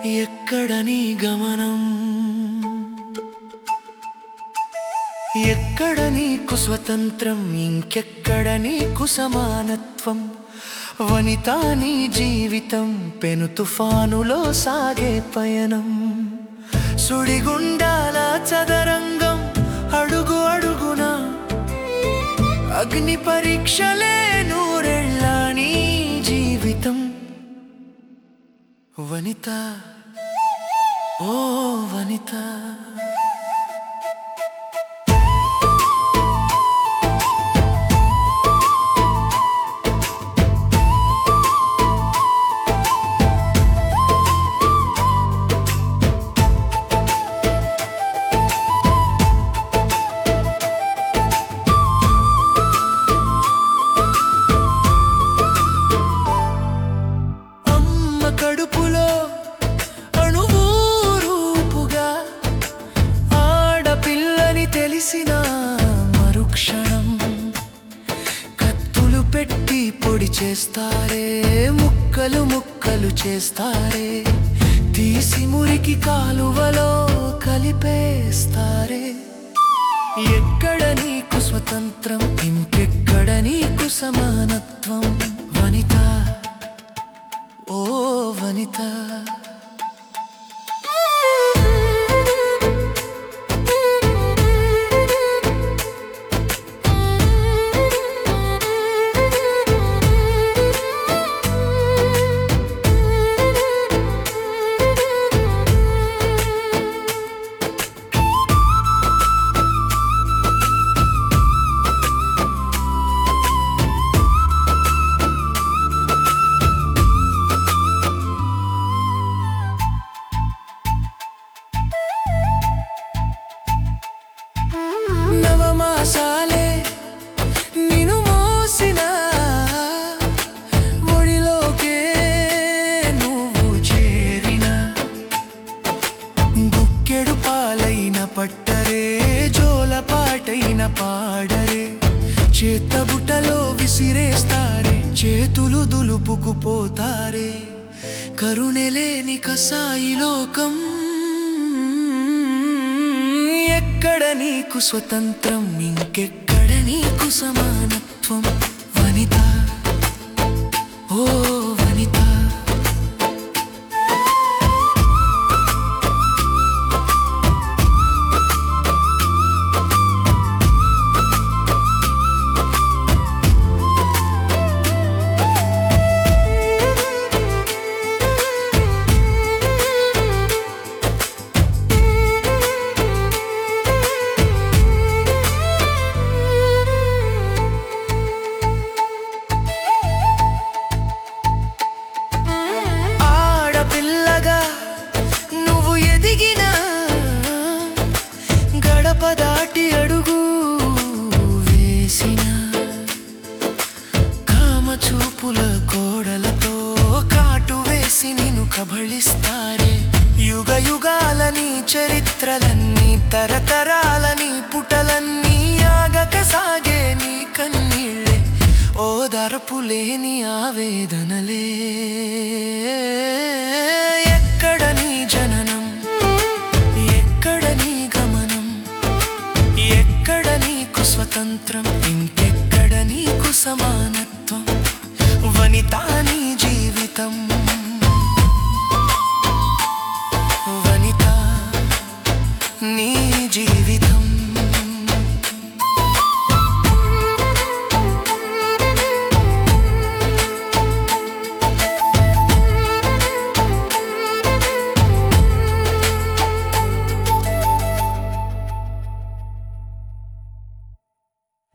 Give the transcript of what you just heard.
ఎక్కడ నీ గమనం ఎక్కడ నీకు స్వతంత్రం ఇంకెక్కడ నీకు సమానత్వం వనితా నీ జీవితం పెను తుఫానులో సాగే పయనం సుడిగుండాల చదరంగం అడుగు అడుగున అగ్ని పరీక్షలే నూరెళ్ళ నీ జీవితం వనిత ఓ వనిత అమ్మ కడుపులో అణువు రూపుగా ఆడపిల్లని తెలిసిన మరుక్షణం కత్తులు పెట్టి పొడి చేస్తారే ముక్కలు ముక్కలు చేస్తారే తీసి మురికి కాలువలో కలిపేస్తారే ఎక్కడ నీకు స్వతంత్రం ఇంకెక్కడ నీకు సమానత్వం వనిత ఓ వనిత నవమాసాలే నిను మోసిన ఒడిలోకే నువ్వు చేరిన గుక్కెడు పాలైన పట్టరే జోలపాటైన పాడరే చేతబుట్టలో విసిరేస్తారే చేతులు దులుపుకుపోతారే కరుణెలేని కసాయి లోకం ఎక్కడ నీకు స్వతంత్రం ఇంకెక్కడ నీకు సమానత్వం వనిత ఓ వనిత ఆడపిల్లగా నువ్వు ఎదిగిన గడప దాటి అడుగు వేసిన కామ చూపుల కోడలతో కాటు వేసి నిన్ను కబళిస్తారే యుగ యుగాలని చరిత్రలన్నీ తరతరాలని పుటలన్నీ ఆగక సాగే నీ కన్నీళ్ళే ఓ దరపు లేని ఆవేదనలే ఎక్కడ నీ జననం ఎక్కడ నీ గమనం ఎక్కడ నీకు స్వతంత్రం ఇంకెక్కడ నీకు సమానత్వం వనితా నీ జీవితం